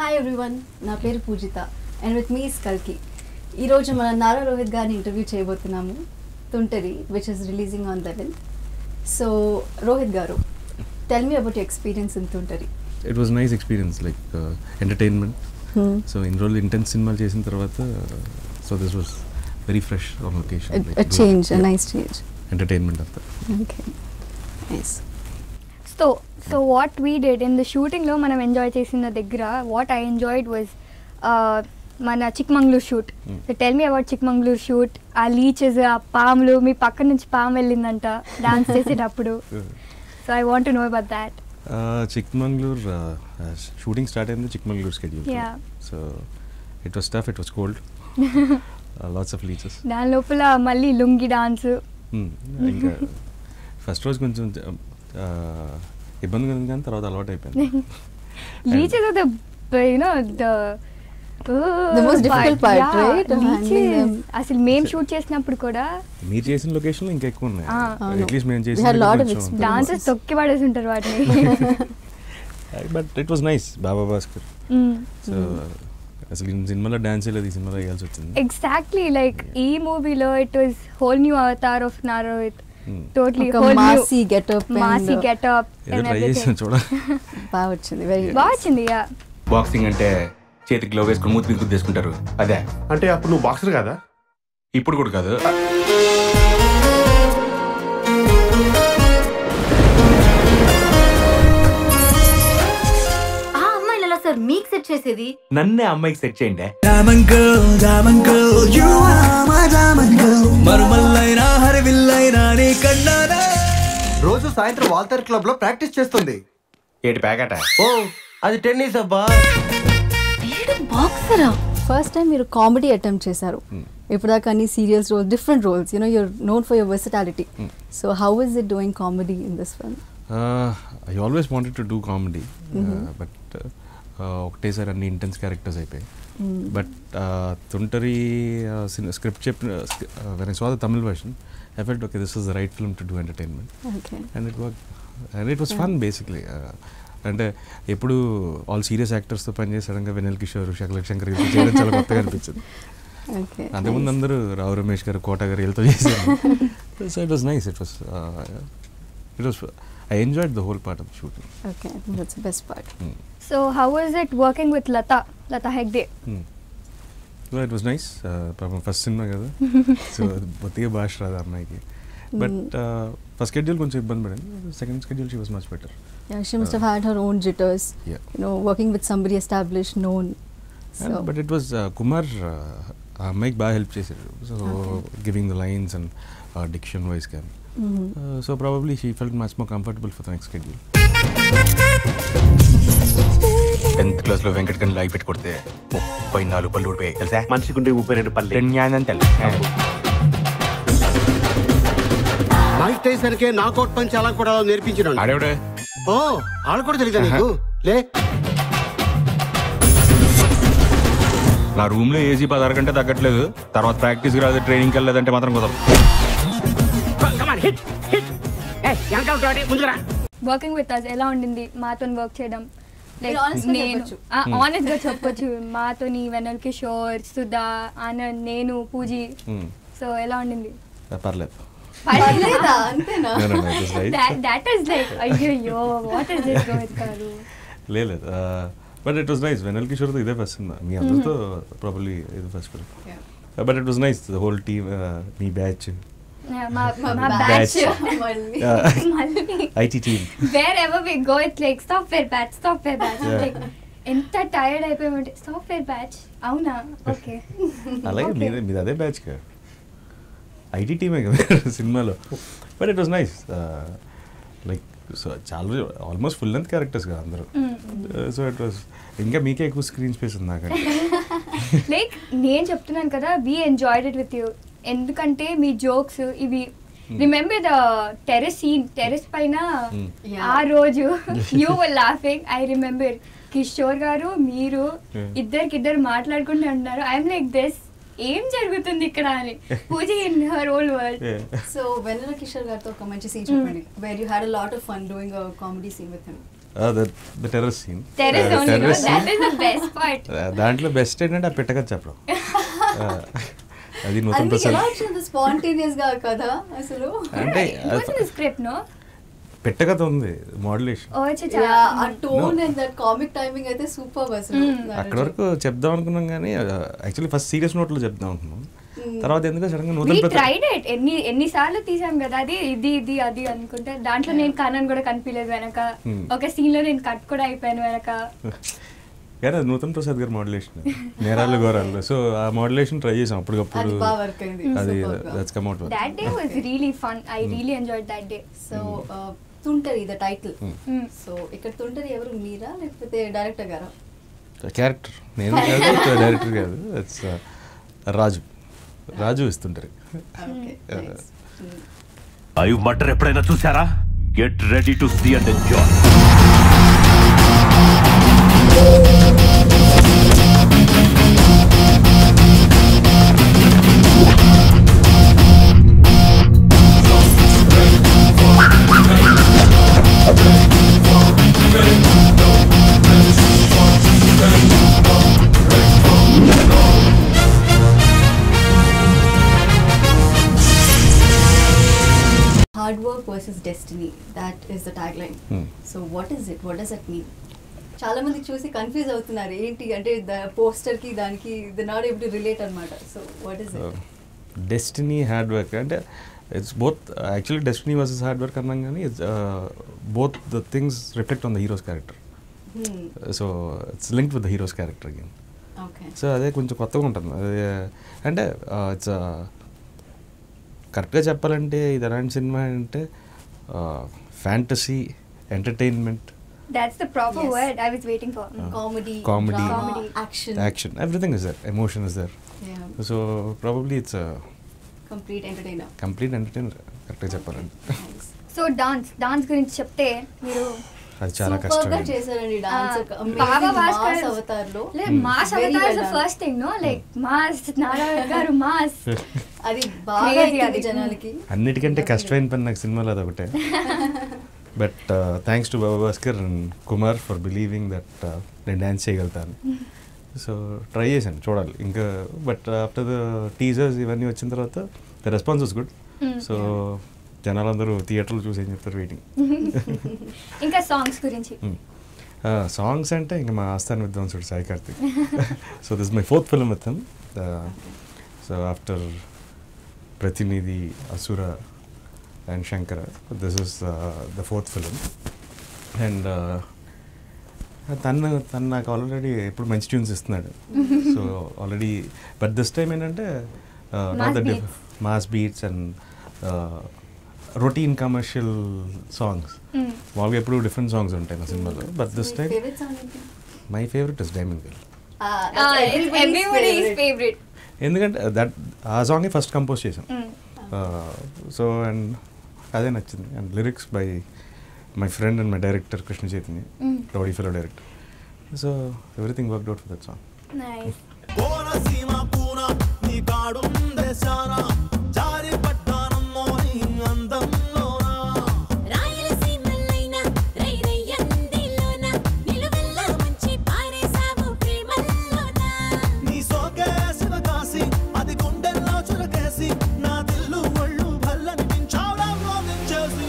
Hi everyone నా పేరు పూజిత and with me కల్కి ఈరోజు మన నారా రోహిత్ గారిని ఇంటర్వ్యూ చేయబోతున్నాము Thuntari which is releasing on eleven so Rohith garu tell me about experience in Thuntari it was nice experience like entertainment so ఇన్ని రోజులు ఇంటెన్స్ సినిమాలు చేసిన తర్వాత so this was very fresh on location change nice change entertainment అంతా okay nice so so what we did in the షూటింగ్లో మనం enjoy చేసిన దగ్గర వాట్ ఐ ఎంజాయిడ్ వాజ్ మన Chikmagalur shoot Hmm. So tell me about Chikmagalur shoot ఆ leeches ఆ పాములు మీ పక్క నుంచి పాము వెళ్ళిందంట డాన్స్ చేసేటప్పుడు so I want know about that Chikmagalur shooting start అయింది Chikmagalur schedule Yeah. So it was tough it was cold lots of leeches దాని లోపల మళ్ళీ లుంగి డాన్స్ ఇంకా ఫస్ట్ రోజు కొంచెం uh, ఇబ్బందిగా ఉంది కానీ తర్వాత అలవాటు అయిపోయింది leeches are the you know the The most difficult part, right? Handling them. అసలు మేము షూట్ చేసినప్పుడు కూడా మీరు చేసిన లొకేషన్ ఇంకా ఎక్కువ ఉన్నాయి Ah. అవును. అట్లీస్ట్ మేము We చేసిన had lot of కొంచెం experience. డాన్సెస్ తొక్కి పడేసి ఉంటారు వాటిని but it was nice Baba Bhaskar Mm. So అసలు ఈ సినిమాలో డాన్స్ లేదు ఈ సినిమాలో వేయాల్సి వచ్చింది ఎగ్జాక్ట్లీ లైక్ ఈ మూవీలో it was whole new avatar of Nara Rohith Hmm. Totally ఒక whole massy getup massy getup ఏదో ట్రై చేసాను చూడ బాగా వచ్చింది వెరీ బాగా వచ్చింది యా బాక్సింగ్ అంటే చేతికి గ్లో వేసుకుని మూతి మీద తీసుకుంటారు అదే అంటే అప్పుడు నువ్వు బాక్సర్ కదా ఇప్పుడు కూడా కాదు ఆ అమ్మాయిలు ఎలా సార్ మీకు సెట్ చేసేది నన్నే అమ్మాయికి సెట్ చేయండి Diamond girl, diamond girl, you are my diamond girl. మరుమల్లైనా హరివిల్లైనా నీ కన్నానా రోజు సాయంత్రం వాల్తర్ క్లబ్ లో ప్రాక్టీస్ చేస్తుంది ఏటి ప్యాకెట ఓ అది టెన్నిస్ అబ్బా వీడు బాక్సరా ఫస్ట్ టైం మీరు కామెడీ అటెంప్ట్ చేశారు ఇప్పుడు దాకా అన్ని serials roles different roles you know you're known for your versatility so how is it doing comedy in this film I always wanted to do comedy but ఒకటేసారి అన్ని ఇంటెన్స్ క్యారెక్టర్స్ అయిపోయాయి బట్ తుంటరి స్క్రిప్ట్ చెప్పిన when I saw the Tamil version I felt okay this is the right film to do entertainment okay and it work and it was fun basically అంటే ఎప్పుడు all serious యాక్టర్స్తో పనిచేసి సడన్గా వెనల్ కిషోర్ శకల శంకర్ గారితో చేయడం చాలా కొత్తగా అనిపించింది ఓకే అంతకుముందు అందరూ రావు రమేష్ గారు కోట గారు వీళ్ళతో చేశారు so it was nice it was it was I enjoyed the whole part of shooting okay that's best part so how was it working with Latha Latha Hegde it was nice పాపం ఫస్ట్ సినిమా కదా సో బొత్తిగా భాష రాదు ఆ అమ్మాయికి బట్ ఫస్ట్ షెడ్యూల్ కొంచెం ఇబ్బంది పడింది second schedule she was much better Yeah, she must have had her own jitters. Yeah. You know, working with somebody established, known. So, but it was Kumar ఆ అమ్మాయికి బాగా హెల్ప్ చేశాడు so giving the lines and diction wise కానీ mhm. So probably she felt much more comfortable for the next schedule tenth class లో వెంకట్ కని లాగి పెట్టి కొడితే ముప్పై నాలుగు పళ్ళు ఊడిపోయాయి తెలుసా మనిషికి ఉండే ముప్పై రెండు పల్లె జ్ఞానం తెలు మైక్ టైసన్ కే నాకౌట్ పంచ్ అలా కూడా నేర్పించినాడు ఆడేవిడే ఓ వాళ్ళు కూడా తెలియదా నీకు లే నా రూమ్ లో ఏసీ పదహారు గంట తగ్గట్లేదు తర్వాత ప్రాక్టీస్ రాదు ట్రైనింగ్ వెళ్ళలేదంటే మాత్రం కుదరదు వర్కింగ్ విత్ అస్ ఎలా ఉండింది మాతో వర్క్ చేయడం మీరు honest గా నేను చెప్పొచ్చు. ఆనెస్ట్ గా చెప్పొచ్చు మాతోని వెనల్ కిషోర్ సుధా ఆనంద్ నేను పూజీ సో ఎలా ఉండింది పర్లేదు పర్లేదా? అంతేనా? No, no, no, it was right. That is like అయ్యో what is this Rohith garu లేదు but it was nice Vennela కిషోర్తో ఇదే ఫస్ట్ సినిమా మీ అందరితో ప్రాబబ్లీ ఇది first film but it was nice the whole team మీ బ్యాచ్ Yeah, మా మా మా batch. బ్యాచ్ మళ్ళీ. మళ్ళీ IT team wherever we go it's like software batch software batch Yeah. Like ఎంత టైర్డ్ అయిపోయామంటే సాఫ్ట్వేర్ బ్యాచ్ అవునా ఓకే అలాగే Okay. మీది మీది అదే బ్యాచ్ కదా ఐటీ టీమే కదా సినిమాలో but it was nice like so చాలా ఆల్మోస్ట్ ఫుల్ లెంత్ క్యారెక్టర్స్ కదా అందరూ సో ఇట్ వాస్ ఇంకా మీకే ఎక్కువ స్క్రీన్ స్పేస్ ఉంది నాకంటే లైక్ నేను చెప్తున్నాను కదా we enjoyed it with you ఎందుకంటే మీ జోక్స్ ఇవి remember the terrace scene terrace పైన Yeah. ఆ రోజు you were laughing I remember Kishore garu మీరు Yeah. ఇద్దరికిద్దరు మాట్లాడుకుంటూ ఉన్నారు ఐఎమ్ లైక్ దిస్ ఏం జరుగుతుంది ఇక్కడ అని Pooja in her own world So, Vanilla Kishore గారితో ఒక మంచి సీన్ చెప్పండి where you had a lot of fun doing a comedy scene with him the terrace scene terrace only that is the best part దాంట్లో best ఏంటంటే ఆ పెట్టగా చెప్పడం Uh, అది నూతన్ అది ప్రసాద్ ఎలా వచ్చింది స్పాంటేనియస్ గా కదా అసలు అంటే what's in the script no పెట్టకథ ఉంది మోడ్యులేషన్ ఓ చా Yeah, ఆ tone and that comic timing అయితే సూపర్ అసలు అక్కడ వరకు చెప్దాం అనుకున్నాం కానీ యాక్చువల్లీ ఫస్ట్ సీరియస్ నోట్లో చెప్దాం అనుకున్నాం తర్వాత ఎందుకో సడన్ గా we Nutan Prasad tried it ఎన్ని ఎన్ని సార్లు తీసాం కదా అది ఇది ఇది అది అనుకుంటే దాంట్లో నేను కన్నన్ కూడా కనిపించలేదు వెనక Hmm. ఒక సీన్ లో నేను కట్ కూడా అయిపోయాను వెనక కానీ అది నూతన్ ప్రసాద్ గారి మోడ్యులేషన్ నేరాలు గోరాలు సో ఆ మోడ్యులేషన్ ట్రై చేసాం అప్పటికప్పుడు అది బాగా వర్క్ అయింది అది Superb గా. That's come out that day was really fun I really enjoyed that day so Thuntari the title Hmm. So ఇక్కడ తుంటరి ఎవరు మీరా లేకపోతే డైరెక్టర్ గారా క్యారెక్టర్ నేను కాదు డైరెక్టర్ కాదు ఇట్స్ రాజు రాజు ఇస్తుంటారు ఓకే Uh, లైవ్ మటర్ ఎప్పుడైనా చూసారా get ready to see and enjoy hard work versus destiny that is the tag line Hmm. So what is it what does it mean చాలా మంది చూసి కన్ఫ్యూజ్ అవుతున్నారు ఏంటి అంటే పోస్టర్ కి దానికి they not able to relate అనమాట so what is it destiny hard work అంటే it's both actually destiny versus hard work అన్నాం కానీ it's both the things reflect on the heroes character so it's link with the heroes character again okay so అదే కొంచెం కొత్తగా ఉంటుంది అదే అంటే it's కరెక్ట్గా చెప్పాలంటే ఇది ఎలాంటి సినిమా అంటే fantasy entertainment that's the proper Yes. Word I was waiting for comedy Comedy. Comedy. Action action everything is there emotion is there so probably it's complete entertainer complete entertainer కరెక్ట్గా చెప్పాలంటే so dance dance గురించి చెప్తే మీరు అది చాలా super గా కష్టం చేశారండి డాన్స్ బాబా భాస్కర్ అవతార్ లో లే మాస్ అవతార్ is first thing no like mass Narayana garu mass అది బాగా Crazy ఎక్కింది అది. జనాలకి అన్నిటికంటే కష్టమైన పని నాకు సినిమాలో అదొకటే but thanks to Baba Bhaskar and Kumar for believing that నేను డ్యాన్స్ చేయగలుగుతాను సో ట్రై చేశాను చూడాలి ఇంకా బట్ ఆఫ్టర్ ద టీజర్స్ ఇవన్నీ వచ్చిన తర్వాత the response was good so జనాలందరూ థియేటర్లో చూసి ఏం చెప్తారు వెయిటింగ్ ఇంకా సాంగ్స్ గురించి సాంగ్స్ అంటే ఇంకా మా ఆస్థాన విద్వాంసుడు Sai Karthik so this my fourth film with so after Prathinidhi Asura and Shankara this is the fourth film and తను తను నాకు ఆల్రెడీ ఎప్పుడు మంచి ట్యూన్స్ ఇస్తున్నాడు so already but this time ఏంటంటే Mass beats. Mass beats and routine commercial songs మామూలుగా ఎప్పుడు డిఫరెంట్ సాంగ్స్ ఉంటాయి నా సినిమాలో but this time favourite song ఏంటి my favourite is diamond girl everybody is favourite ఎందుకంటే దట్ ఆ సాంగే ఫస్ట్ కంపోజ్ చేశాం సో అండ్ అదే నచ్చింది and lyrics by my friend and my director Krishna Chaitanya rowdy fellow director so everything work out for that song nice Konaseema కూన నీ కాడుందే శాన జారి పడ్డానమ్మో నీ అందంలోనా రాయలసీమలైన రై రయ్యందిలోన నిలువెల్ల ముంచి పారేసావు ప్రేమల్లోన నీ సోకే శివకాసి అది గుండెల్లో చురకేసి నా దిల్లు ఒళ్ళు భల్లనిపించావురా మోగించేసి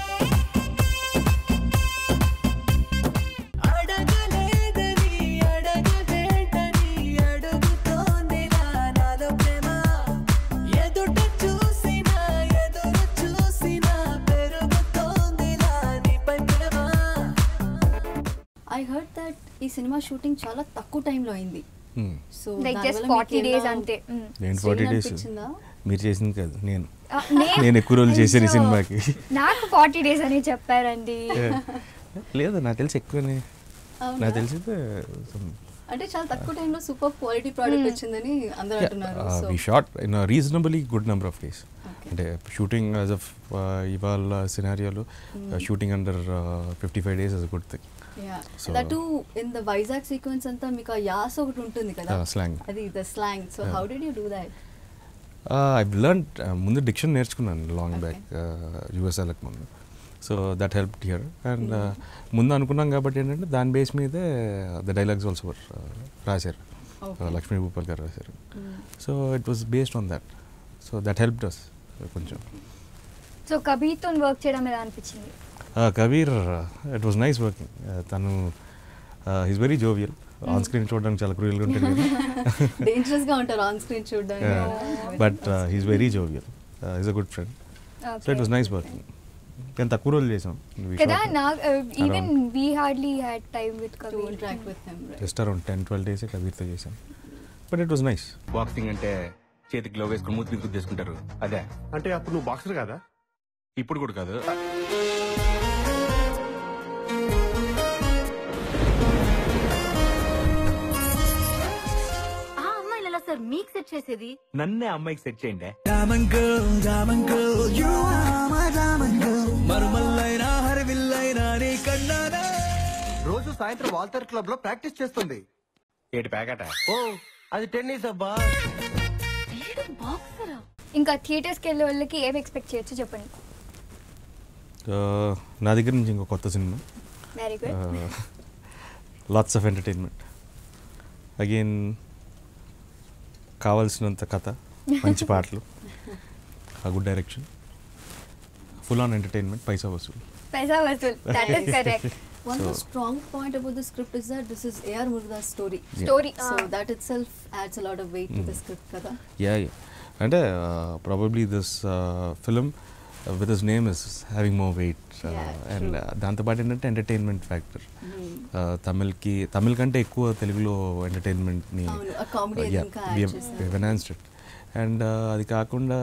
అడగలేదని అడగవేంటని అడుగుతోందిలా నాలో ప్రేమ ఎదుట చూసినా ఎదురు చూసినా పెరుగుతోందిలా నీపై ప్రేమ ఐ హర్డ్ దట్ ఈ సినిమా షూటింగ్ చాలా తక్కువ టైంలో అయింది so like just forty days అంతే Mm. నేను Strain ఫార్టీ డేస్ అనిపించిందా? మీరు చేసింది కాదు నేను Uh, నే- నేను ఎక్కువ రోజులు చేశాను ఈ అయ్యో. సినిమాకి నాకు ఫార్టీ డేస్ అని చెప్పారండి లేదు నాకు తెలిసి ఎక్కువనే అవునా? నాకు తెలిసి అంటే చాలా తక్కువ టైంలో సూపర్ క్వాలిటీ ప్రోడక్ట్ వచ్చిందని అందరూ అంటున్నారు so we shot in reasonably good number of days Okay. అంటే షూటింగ్ యాజ్ ఆఫ్ ఇవాళ సినారియోలో shooting under fifty five days is good thing So- that in the Vizag sequence అంతా మీకు ఆ యాస ఒకటి ఉంటుంది కదా Ah, slang. అది the slang so Yeah. How did you do that I learn ముందు డిక్షన్ నేర్చుకున్నాను లాంగ్ Okay. బ్యాక్ యూఎస్ వెళ్ళక ముందు so that help here and ముందు అనుకున్నాం కాబట్టి ఏంటంటే దాని బేస్ మీదే ద డైలాగ్స్ ఆల్సో రాశారు Okay. లక్ష్మీ భూపాల్ గారు రాశారు so it was based on that so that help us కొంచెం సో కబీర్తో వర్క్ చేయడం ఎలా అనిపించింది Kabir it was nice working తను is very jovial on screen చూడడానికి చాలా క్రూయల్గా ఉంటుంది డేంజరస్ గా ఉంటారు ఆన్ స్క్రీన్ చూడడానికి but he's very jovial is a good friend so it was nice working కానీ తక్కువ రోజులు చేసాం కదా నా even we hardly had time with to Kabir interact with him just around ten twelve days కబీర్తో చేసాం but it was nice boxing అంటే చేతికి గ్లవ్ వేసుకుని మూతి మీద గుద్దేసుకుంటారు అదే అంటే అప్పుడు నువ్వు బాక్సర్ కదా ఇప్పుడు కూడా కాదు ఆ అమ్మాయిలు ఎలా సార్ మీకు సెట్ చేసేది నన్నే అమ్మాయికి సెట్ చేయండి Diamond girl, diamond girl, you are my diamond girl. మరుమల్లైనా హరివిల్లైనా నీ కన్నానా రోజు సాయంత్రం వాల్టర్ క్లబ్ లో ప్రాక్టీస్ చేస్తుంది ఏటి ప్యాకెట ఓ అది టెన్నిస్ అబ్బా బాక్సరా ఇంకా థియేటర్స్కి వెళ్ళే వాళ్ళకి ఏం ఎక్స్పెక్ట్ చేయొచ్చు చెప్పండి నా దగ్గర నుంచి ఇంకో కొత్త cinema very good lots of entertainment again కావాల్సినంత కథ మంచి పాటలు good direction full on entertainment పైసా వసూలు పైసా వసూల్ that is correct One more strong point about the script is that this is A.R. Murda's story. Story So that itself adds a lot of weight to the script, kada. Yeah అంటే probably this film with this name is having more weight Yeah, and true. దాంతోపాటు ఏంటంటే entertainment factor Hmm. తమిళ్కి తమిళ్ కంటే ఎక్కువ తెలుగులో ఎంటర్టైన్మెంట్ని అవును, a comedy అది ఇంకా add చేశారు. ఎన్హాన్స్డ్ ఇట్ అండ్ అది కాకుండా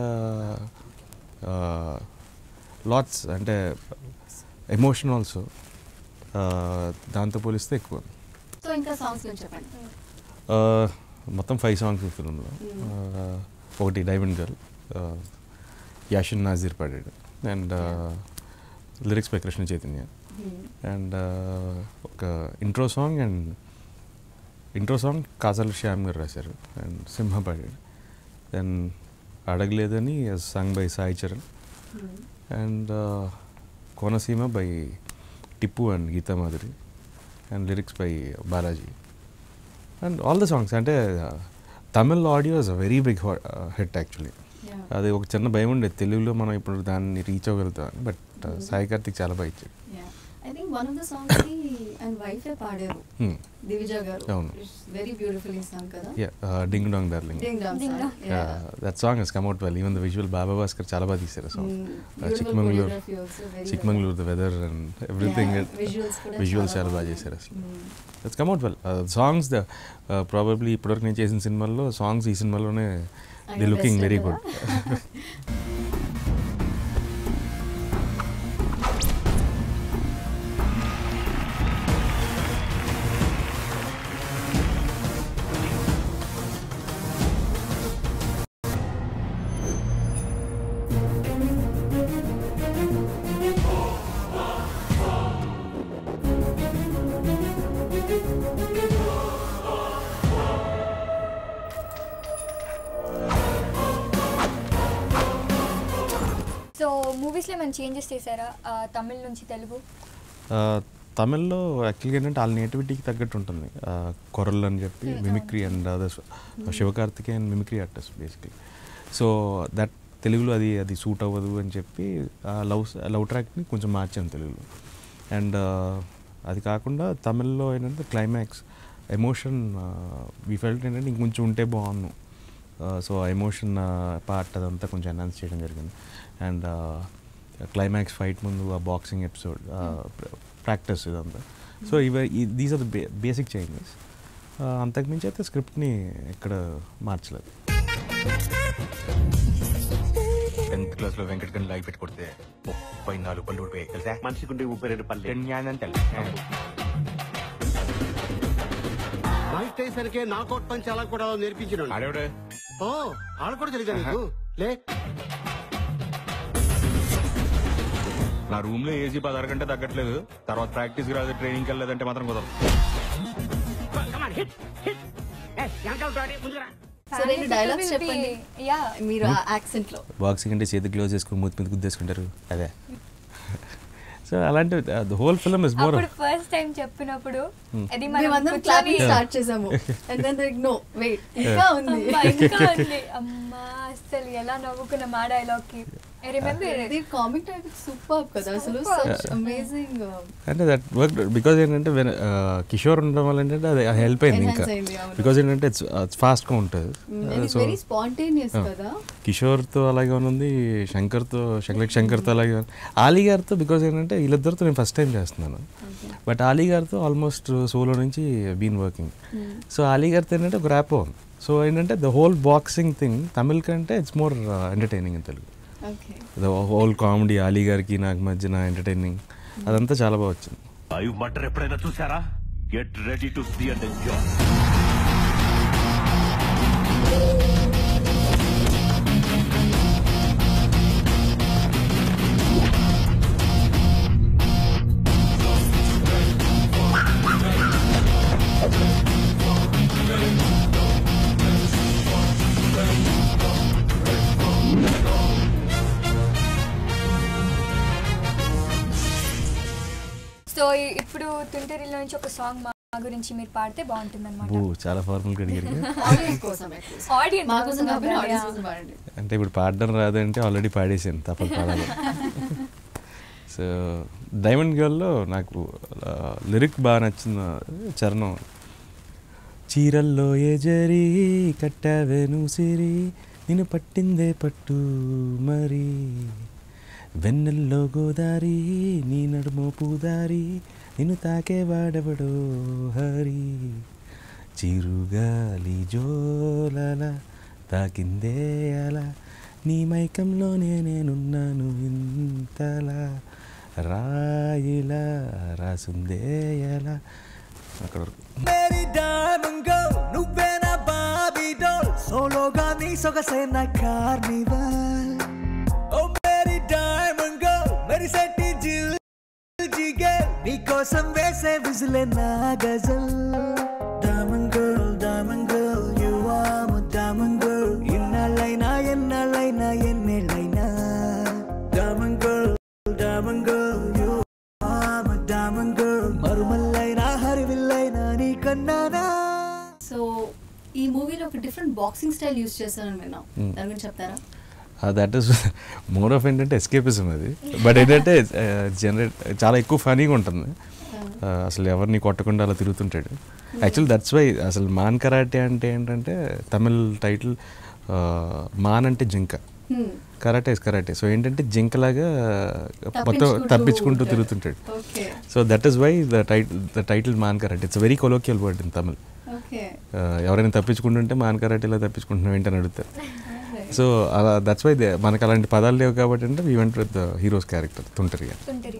లాట్స్ అంటే ఎమోషన్ ఆల్సో దాంతో పోలిస్తే ఎక్కువ సో ఇంకా సాంగ్స్ గురించి చెప్పండి Uh, మొత్తం ఫైవ్ సాంగ్స్ ఈ ఫిల్మ్లో ఒకటి డైమండ్ గర్ల్ యాషన్ నాజీర్ పాడాడు and lyrics by Krishna Chaitanya and ఒక intro song and intro song Kajal Shyam garu రాశారు అండ్ సింహ పాడాడు దెన్ అడగలేదని song by Sai Charan and Konaseema by Tippu and Geetha Madhuri and lyrics by Balaji and all the songs అంటే Tamil audio is a very big hit actually Yeah. అది ఒక చిన్న భయం ఉండేది తెలుగులో మనం ఇప్పుడు దాన్ని రీచ్ అవ్వగలుగుతాం బట్ సాయి కార్తిక్ చాలా బాగా ఇచ్చాడు Yeah. I think one of the songs కి and wife ఏ పాడారు Hmm. దివిజ గారు అవును. వెరీ బ్యూటిఫుల్లీ సాంగ్ కదా ding dong darling Ding dong Ding song. dong. Yeah. That song he's come out well even the visual Baba Bhaskar చాలా బాగా తీశారు song Mm, beautiful Chikmagalur choreography also, very Chikmagalur the weather and everything Yeah, visuals కూడా visuals చాలా చాలా బాగా బాగున్నాయి. చేశారు అసలు Mm. That's come out well songs the probably ఇప్పటివరకు నేను చేసిన సినిమాల్లో సాంగ్స్ ఈ సినిమాలోనే the Are looking best very కదా? గుడ్ సో మూవీస్లో ఏమైనా చేంజెస్ చేశారా ఆ, తమిళ్ నుంచి తెలుగు ఆ, తమిళ్లో యాక్చువల్గా ఏంటంటే వాళ్ళ నేటివిటీకి తగ్గట్టు ఉంటుంది ఆ, కొరల్ అని చెప్పి మిమిక్రీ అండ్ అదర్స్ శివకార్తికే and mimicry artist basically so that తెలుగులో అది అది సూట్ అవ్వదు అని చెప్పి ఆ లవ్ లవ్ ట్రాక్ని కొంచెం మార్చాను తెలుగులో అండ్ అది కాకుండా తమిళ్లో ఏంటంటే క్లైమాక్స్ ఎమోషన్ వీ ఫెల్ట్ ఏంటంటే ఇంకొంచెం ఉంటే బాగున్నాను సో ఆ ఎమోషన్ పార్ట్ అదంతా కొంచెం ఎన్హాన్స్ చేయడం జరిగింది అండ్ క్లైమాక్స్ ఫైట్ ముందు ఆ బాక్సింగ్ ఎపిసోడ్ ప్రాక్టీస్ ఇదంతా సో ఇవ these are the basic changes అంతకుమించి అయితే స్క్రిప్ట్ని ఎక్కడ మార్చలేదు టెన్త్ క్లాస్ లో వెంకట్ గని లైవ్ పెట్టి కొడితే ముప్పై నాలుగు పళ్ళు ఊడిపోయాయి తెలుసా మనిషికి ఉండే ముప్పై రెండు పల్లె టెన్ జ్ఞానం తెల్ల మైక్ టైసన్కే నాకౌట్ పంచ్ ఎలా కూడా నేర్పించిన ఆడేవిడే ఓ ఆడ కూడా తెలియదా నీకు లే నా రూమ్ లో ఏసీ పదహారు గంట తగ్గట్లేదు తర్వాత ప్రాక్టీస్ రాదు ట్రైనింగ్ వెళ్ళలేదంటే మాత్రం కుదరదు సో రెండు డైలాగ్స్ చెప్పండి యా మీరు ఆ యాక్సెంట్ లో బాక్సింగ్ అంటే చేతి గ్లోవ్స్ వేసుకుని మూతి మీద గుద్దేసుకుంటారు అదే సో అలాంటి the whole film is more అప్పుడు ఫస్ట్ టైం చెప్పినప్పుడు Hmm. అది మనం మేమందరం కూర్చొని- క్లాపింగ్ స్టార్ట్ చేసాము and then like no wait ఇంకా ఉంది అమ్మా, ఇంకా ఉంది అమ్మా అసలు ఎలా నవ్వుకున్న మా డైలాగ్ కి ఐ రిమెంబర్ ఇది కామిక్ టైప్ సూపర్ కదా అసలు Superb. సచ్ అమేజింగ్ అంటే దట్ వర్క్ బికాజ్ ఏంటంటే when, ఆ, కిషోర్ ఉండడం వల్ల ఏంటంటే అది హెల్ప్ అయింది ఇంకా Enhance అయింది, అవును. బికాజ్ ఏంటంటే ఇట్స్ ఫాస్ట్గా ఉంటుంది సో వెరీ స్పాంటేనియస్ కదా కిషోర్తో అలాగే ఉంది శంకర్తో శంకర్ శంకర్తో అలాగే ఉంది ఆలీ గారితో బికాజ్ ఏంటంటే వీళ్ళిద్దరితో నేను ఫస్ట్ టైం చేస్తున్నాను బట్ ఆలీ గారితో ఆల్మోస్ట్ సోలో నుంచి బీన్ వర్కింగ్ సో ఆలీ గారితో ఏంటంటే ఒక ర్యాప్ ఉంది సో ఏంటంటే the whole boxing thing Tamil కంటే it's more entertaining in Telugu okay the whole comedy Ali గారికి నాకు మధ్యన ఎంటర్టైనింగ్ అదంతా చాలా బాగా వచ్చింది లైవ్ మటర్ ఎప్పుడైనా చూసారా get ready to see and enjoy so ఇప్పుడు తుంటరిలో నుంచి ఒక సాంగ్ మా గురించి మీరు పాడితే బాగుంటుంది ఓ చాలా ఫార్మల్గా అడిగారు ఆడియన్స్ కోసం ఆడియన్స్ మా కోసం కాకపోయినా ఆడియన్స్ కోసం పాడండి అంటే ఇప్పుడు పాడడం రాదంటే ఆల్రెడీ పాడేసాను తప్పదు పాడాలి సో డైమండ్ గర్ల్లో నాకు లిరిక్ బాగా నచ్చిన చరణం చీరల్లో ఏ జరి కట్టావేను సిరి నిన్ను పట్టిందే పట్టు మరి వెన్నెల్లో గోదారి నీ నడుమో పూదారి నిన్ను తాకేవాడెవడో హరి చిరుగాలి జోలల తాకిందే అలా నీ మైకంలోనే నేనున్నాను ఇంతలా రాయిలా రాసుందే ఎలా అక్కడ వరకు మేరీ డైమండ్ గర్ల్ నువ్వే నా బాబీ డోల్ సోలోగా నీ సొగసే నా కార్నివల్ ఓ మేరీ డైమండ్ గర్ల్ మేరీ సెట్టి జిల్ జిగర్ నీ కోసం వేసే విజిలే నా గజల్ diamond girl diamond girl you are my diamond girl ఇన్నాళ్ళైనా ఎన్నాళ్ళైనా ఎన్నేళ్ళైనా diamond girl diamond girl you are my diamond girl మరుమల్లైనా హరివిల్లైనా నీ కన్నానా సో ఈ మూవీలో ఒక డిఫరెంట్ బాక్సింగ్ స్టైల్ యూస్ చేశానని విన్నాం Hmm. దాని గురించి చెప్తారా దట్ ఈస్ మోర్ ఆఫ్ ఏంటంటే ఎస్కేపిజం అది బట్ ఏంటంటే జనరేట్ చాలా ఎక్కువ ఫనీగా ఉంటుంది Uh, అసలు ఎవరిని కొట్టకుండా అలా తిరుగుతుంటాడు యాక్చువల్ దట్స్ వై అసలు మాన్ కరాటే అంటే ఏంటంటే తమిళ్ టైటిల్ మాన్ అంటే జింక Hmm. Karate is karate so ఏంటంటే జింకలాగా మొత్తం తప్పించుకుంటూ తప్పించుకుంటూ ఉంటాడు. తిరుగుతుంటాడు okay so that is why the title the title Maan karate it's very colloquial word in Tamil okay Uh, ఎవరైనా తప్పించుకుంటుంటే మాన్ కరాటేలో తప్పించుకుంటున్నాం ఏంటని అడుగుతారు సో అలా దట్స్ వై మనకు అలాంటి పదాలు లేవు కాబట్టి అంటే we went with the heroes character Tuntari Tuntari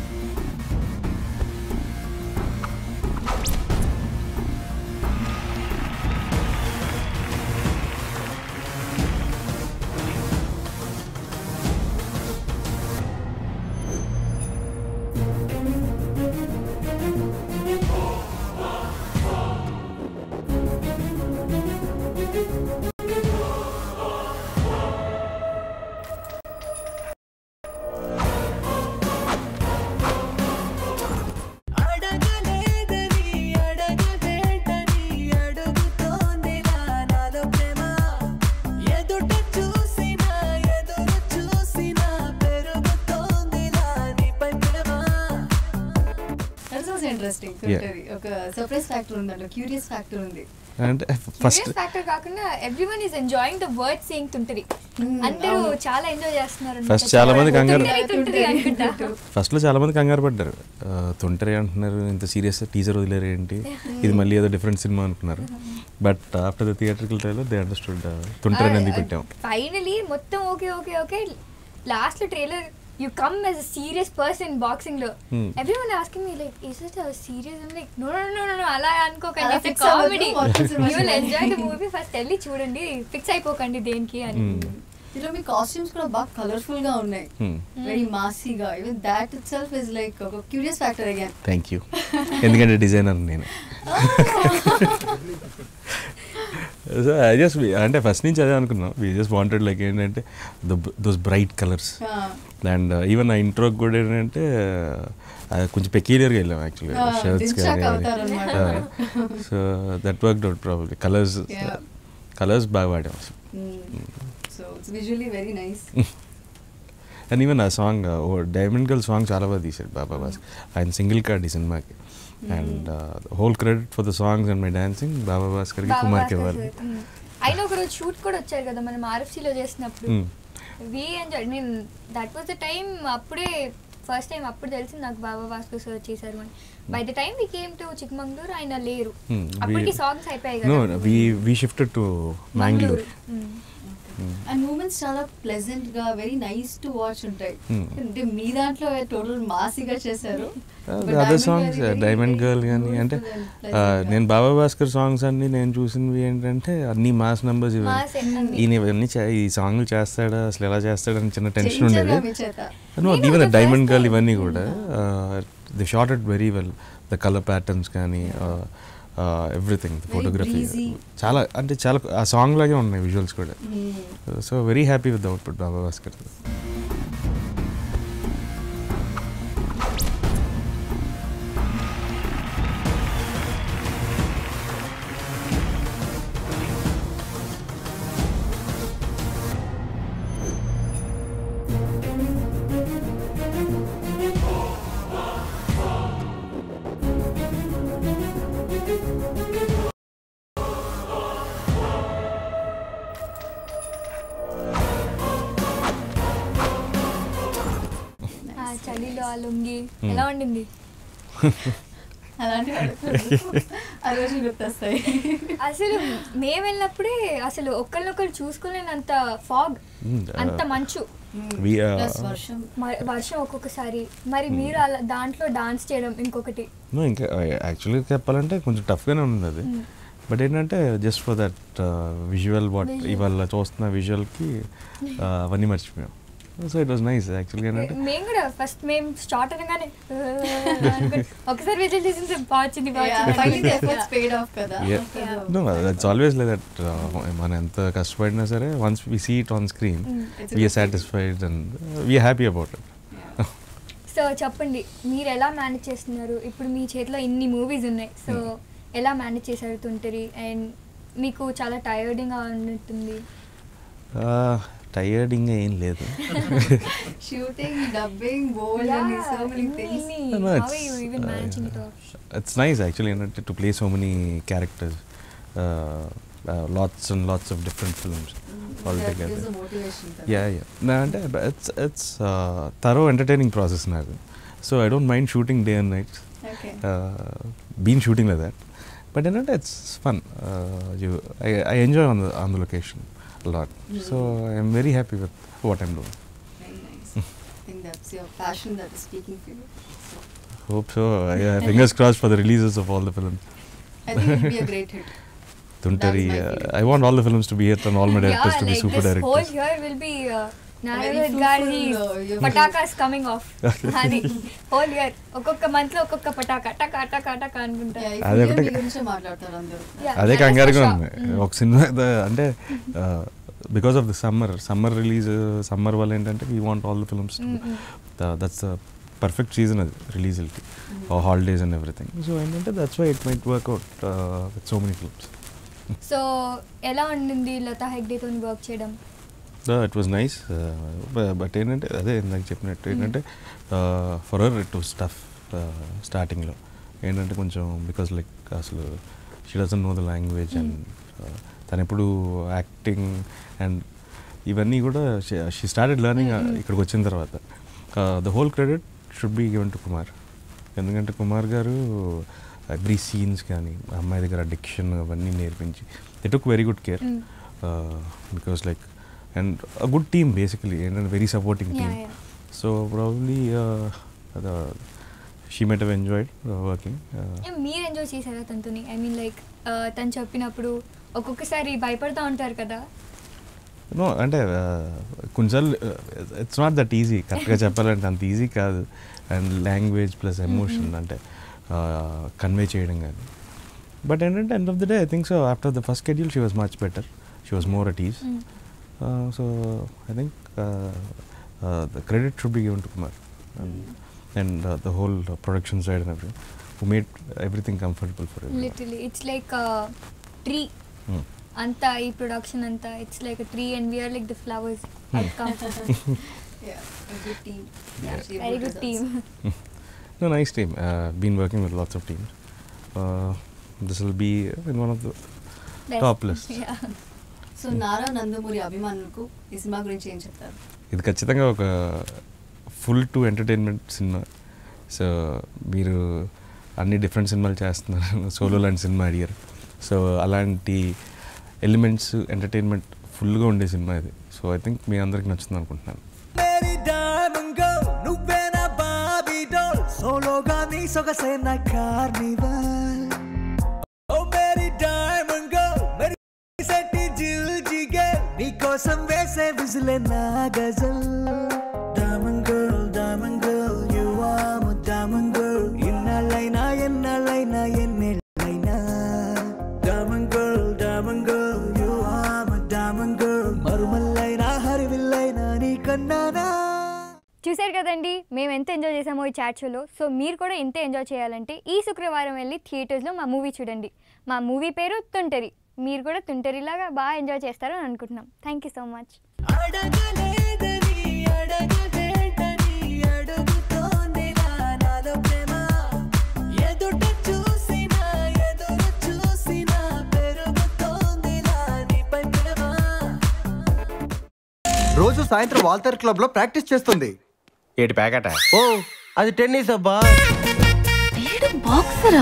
అడగలేదని అడగవేంటని అడుగుతోందిలా నాలో ప్రేమ ఎదుట చూసినా ఎదురు చూసినా పెరుగుతోందిలా నీపై ప్రేమ that's also interesting Yeah. Tuntari ఒక సర్ప్రైజ్ ఫ్యాక్టర్ ఉంది అందులో క్యూరియస్ ఫ్యాక్టర్ ఉంది అంటే ఫస్ట్ క్యూరియస్ ఫ్యాక్టర్ కాకుండా everyone is enjoying the word saying Tuntari అందరూ చాలా ఎంజాయ్ చేస్తున్నారు First చాలా మంది కంగారు- తుంటరి, తుంటరి అనుకుంటా ఫస్ట్లో చాలా మంది కంగారు పడ్డారు ఆ, తుంటరి అంటున్నారు ఇంత సీరియస్ టీజర్ వదిలేరు ఏంటి ఇది మళ్ళీ ఏదో డిఫరెంట్ సినిమా అనుకున్నారు but after the theatrical trailer they understood Tuntari అని ఎందుకు పెట్టాం ఫైనలీ మొత్తం ఓకే ఓకే ఓకే లాస్ట్ లో trailer you come as a serious person boxing లో Hmm. Everyone asking me like is it serious like no no no no అలా అనుకోకండి అలా it's fix అవ్వద్దు, కామెడీ మొత్తం సినిమా యూ విల్ చూడండి. Enjoy the movie first వెళ్ళి చూడండి fix అయిపోకండి దేనికి అని Hmm. ఇందులో మీ కాస్ట్యూమ్స్ కూడా బాగా కలర్ఫుల్ గా ఉన్నాయి Hmm. వెరీ మాసీగా even that itself is like ఒక curious factor again thank you ఎందుకంటే డిజైనర్ నేను సో ఐ జస్ట్ అంటే ఫస్ట్ నుంచి అదే అనుకున్నాం వీ జస్ట్ వాంటెడ్ లైక్ ఏంటంటే those bright colours and even ఆ ఇంట్రోకి కూడా ఏంటంటే అది కొంచెం పెకీలియర్గా వెళ్ళాం యాక్చువల్లీ Ah, షర్ట్స్ దిల్షాక్ కానీ అవతారన్నమాట. So that work out probably colours Yeah. Colours బాగా వాడాం అసలు so it's visually very nice and even ఆ సాంగ్ ఓ డైమండ్ గర్ల్ సాంగ్ చాలా బాగా తీశాడు బాబా బాస్ ఆయన సింగిల్ కార్డ్ ఈ సినిమాకి and whole credit for the songs and my dancing Baba భాస్కర్కి బాబా కుమార్కి భాస్కర్ ఇవ్వాలి సార్. మ్మ్. అయినా ఒక రోజు షూట్ కూడా వచ్చారు కదా మనం ఆర్ఎఫ్సీలో చేసినప్పుడు మ్మ్. వి ఎంజాయ్ నేను దట్ వాస్ ద టైం అప్పుడే ఫస్ట్ టైం అప్పుడు తెలిసింది నాకు బాబా భాస్కర్ సార్ చేశారు అని by the time we came to Chikmagalur ఆయన లేరు Hmm, అప్పటికి we- సాంగ్స్ అయిపోయాయి నో కదా we we shifted to Mangalore మ్మ్. అండ్ మూమెంట్స్ చాలా ప్లెజెంట్ గా వెరీ నైస్ టు వాచ్ ఉంటాయి Hmm. అంటే మీ దాంట్లో టోటల్ మాసిగా చేశారు అదర్ సాంగ్స్ డైమండ్ గర్ల్ కానీ అంటే ఆ, నేను బాబా భాస్కర్ సాంగ్స్ అన్ని నేను చూసినవి ఏంటంటే అన్ని మాస్ నెంబర్స్ ఇవి Mass అన్ని. ఈయన ఇవన్నీ చే- ఈ సాంగ్లు చేస్తాడా అసలు ఎలా చేస్తాడని చిన్న టెన్షన్ చేయించారా ఉండేది మీ చేత? నో నేను ఈవెన్ ఒక డైమండ్ first గర్ల్ time- ఇవన్నీ కూడా the shot it very well the colour patterns కానీ ఎవ్రీథింగ్ ఫోటోగ్రఫీ breezy. చాలా అంటే చాలా ఆ సాంగ్ లాగే ఉన్నాయి విజువల్స్ కూడా so very happy with output Baba Bhaskar ఆ చలిలో ఆ లుంగి ఎలా ఉండింది అలాంటి ఆ రోజు గుర్తొస్తాయి అసలు మేము వెళ్ళినప్పుడే అసలు ఒకరినొకరు చూసుకోలేనంత ఫాగ్ Mm, అంత uh, మంచు we, uh, ప్లస్ వర్షం మ- వర్షం ఒక్కొక్కసారి మరి మీరు అలా దాంట్లో డాన్స్ చేయడం ఇంకొకటి నో ఇంకా యాక్చువల్గా చెప్పాలంటే కొంచెం టఫ్గానే ఉంది అది బట్ ఏంటంటే just for that visual what Visual. ఇవాళ చూస్తున్న విజువల్కి అవన్నీ మర్చిపోయాం సో ఇట్ వాజ్ నైస్ యాక్చువల్గా ఏంటంటే మేము కూడా ఫస్ట్ మేము స్టార్ట్ అనగానే "ఆ" అనుకుని ఒకసారి విజిల్ చేసింది బాగుంది ఫైనల్ ఎఫర్ట్స్ పేడ్ ఆఫ్ కదా no that's always like that మనం ఎంత కష్టపడినా సరే once we see it on screen It's a we are good satisfied and we are happy about it so చెప్పండి మీరు ఎలా మేనేజ్ చేస్తున్నారు ఇప్పుడు మీ చేతిలో ఇన్ని మూవీస్ ఉన్నాయి సో ఎలా మేనేజ్ చేశారు తుంటరి అండ్ మీకు చాలా టైర్డింగ్గా ఉన్నట్టుంది టైర్డింగ్ ఏం లేదు షూటింగ్ డబ్బింగ్ బోల్డ్ అని so many things No, How it's, are you even uh, managing it all? it's nice actually ఏంటంటే to play so many characters lots and lots of different films all together motivation yeah yeah నా అంటే it's it's thorough entertaining process నాకు so I don't mind shooting day and nights okay been shooting like that but ఏంటంటే it's fun you I enjoy on the on the location lot so I'm very happy with what I'm doing very nice I think that's your passion that is speaking for you hope so fingers cross for the releases of all the films I think it be a great hit Tuntari, That's my uh, feeling. I want all the films to be hit and all my directors yeah, to be like super this directors. whole year will be uh, Very Narayan fruitful, Gandhi's uh, your patakas coming off. అది whole year ఒక్కొక్క month లో ఒక్కొక్క పటాకా టకా టకా టకా అనుకుంటా Yeah, ఈ అదే film ఒకటే- మీ గురించే మాట్లాడతారు అందరూ Yeah, అదే that is కంగారుగా for ఉంది sure. Mm. ఒక సినిమా ద- అంటే because of the summer summer release summer వల్ల ఏంటంటే we want all the films Mm, mm. That's perfect season అది రిలీజ్లకి హాలిడేస్ అండ్ ఎవ్రీథింగ్ సో ఏంటంటే that's why it might work out with so many films so ఎలా ఉండింది లతా హెగ్డేతో work చేయడం it was nice but ఏంటంటే అదే ఇందాక చెప్పినట్టు ఏంటంటే for our it was tough స్టార్టింగ్లో ఏంటంటే కొంచెం బికాస్ లైక్ అసలు she doesn't know the language and తను ఎప్పుడు యాక్టింగ్ అండ్ ఇవన్నీ కూడా షీ స్టార్టెడ్ లెర్నింగ్ ఇక్కడికి వచ్చిన తర్వాత the whole credit should be given to Kumar ఎందుకంటే కుమార్ గారు ఎవ్రీ సీన్స్ కానీ అమ్మాయి దగ్గర డిక్షన్ అవన్నీ నేర్పించి they took very good care Mm. Because like and a good team basically ఏంటంటే very supporting Yeah, team yeah. So probably she must have enjoyed working ఏ, మీరు ఎంజాయ్ చేశారా తనతోని ఐ మీన్ లైక్ తను చెప్పినప్పుడు ఒక్కొక్కసారి భయపడతా ఉంటారు కదా నో అంటే కొన్నిసార్లు ఇట్స్ నాట్ దట్ ఈజీ కరెక్ట్గా చెప్పాలంటే అంత ఈజీ కాదు అండ్ లాంగ్వేజ్ ప్లస్ ఎమోషన్ అంటే కన్వే చేయడం కానీ బట్ ఏంటంటే end of the day I think so after the first schedule she was much better she was more at ease so I think the credit should be given to Kumar and the whole production side and every who made everything comfortable for every literally it's like tree అంతా ఈ production అంతా it's like tree and we are like the flowers very good team No, nice team. Uh, been working with lots of teams. Uh, this will be in one of the top lists. So Nara Nandamuri అభిమానులకు ఈ సినిమా గురించి ఏం చెప్తారు ఇది ఖచ్చితంగా ఒక full to entertainment సినిమా సో మీరు అన్ని డిఫరెంట్ సినిమాలు చేస్తున్నారు సోలో లాంటి సినిమా అడిగారు సో అలాంటి ఎలిమెంట్స్ ఎంటర్టైన్మెంట్ ఫుల్గా ఉండే సినిమా ఇది సో ఐ థింక్ మీ అందరికి నచ్చుతుంది అనుకుంటున్నాను మేరీ డైమండ్ గర్ల్ నువ్వే నా బాబీ డోల్ సోలోగా నీ సొగసే నా కార్నివల్ ఓ మేరీ డైమండ్ గర్ల్ మేరీ సెట్టి జిల్ జిగే నీ కోసం వేసే విజిలే నా గజల్ diamond girl diamond girl you are my diamond girl ఇన్నాళ్ళైనా ఎన్నాళ్ళైనా ఎన్నెళ్ళైనా diamond girl diamond girl you are my diamond girl మరుమల్లైనా హరివిల్లైనా నీ కన్నానా చూశారు కదండి మేము ఎంత ఎంజాయ్ చేసామో ఈ చాట్ షోలో సో మీరు కూడా ఇంతే ఎంజాయ్ చేయాలంటే ఈ శుక్రవారం వెళ్ళి థియేటర్స్లో మా మూవీ చూడండి మా మూవీ పేరు తుంటరి మీరు కూడా తుంటరిలాగా బాగా ఎంజాయ్ చేస్తారని అనుకుంటున్నాం థ్యాంక్ యూ సో మచ్ అడగలేదని అడగవేంటని అడుగుతోందిలా నాలో ప్రేమ ఎదుట చూసినా ఎదురు చూసినా పెరుగుతోందిలా నీపై ప్రేమ రోజు సాయంత్రం వాల్తర్ క్లబ్ లో ప్రాక్టీస్ చేస్తుంది ఏటి ప్యాకెట్ ఓ అది టెన్నిస్ అబ్బా బాక్సరా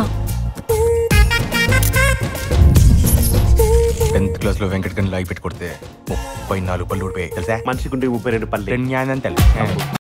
టెన్త్ క్లాస్ లో వెంకట్ గని లాగి పెట్టి కొడితే ముప్పై నాలుగు పళ్ళు ఊడిపోయాయి తెలుసా మనిషికుంటే ముప్పై రెండు పల్లె జ్ఞానం తెలుసు